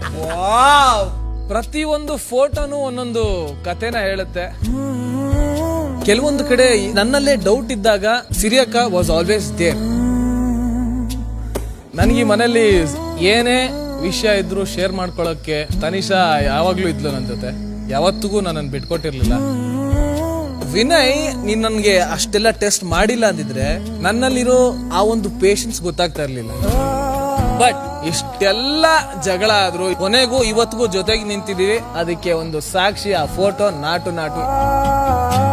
wow ಪ್ರತಿಯೊಂದು ಫೋಟೋನು ಒಂದೊಂದು ಕಥೆನ ಹೇಳುತ್ತೆ ಕೆಲವೊಂದು ಕಡೆ ನನ್ನಲ್ಲೇ ಡೌಟ್ ಇದ್ದಾಗ ಸಿರಿಯಕ್ಕ ವಾಸ್ ಆಲ್ವೇಸ್ ದೇರ್ ನನಗೆ ಈ ಮನೇಲಿ ಏನೇ ವಿಷಯ ಇದ್ರು ಶೇರ್ ಮಾಡ್ಕೊಳಕ್ಕೆ ತನಿಷಾ ಯಾವಾಗ್ಲೂ ಇದ್ಲು ನನ್ನ ಜೊತೆ ಯಾವತ್ತಿಗೂ ನನ್ನನ್ನು ಬಿಟ್ಕೊಟ್ಟಿರ್ಲಿಲ್ಲ ವಿನಯ್ ನೀನ್ ನನ್ಗೆ ಅಷ್ಟೆಲ್ಲ ಟೆಸ್ಟ್ ಮಾಡಿಲ್ಲ ಅಂದಿದ್ರೆ ನನ್ನಲ್ಲಿರೋ ಆ ಒಂದು ಪೇಷನ್ಸ್ ಗೊತ್ತಾಗ್ತಾ ಇರ್ಲಿಲ್ಲ ಬಟ್ ಇಷ್ಟೆಲ್ಲ ಜಗಳ ಆದ್ರೂ ಕೊನೆಗೂ ಇವತ್ತಿಗೂ ಜೊತೆಗೆ ನಿಂತಿದೀವಿ ಅದಕ್ಕೆ ಒಂದು ಸಾಕ್ಷಿ ಆ ಫೋಟೋ ನಾಟು ನಾಟು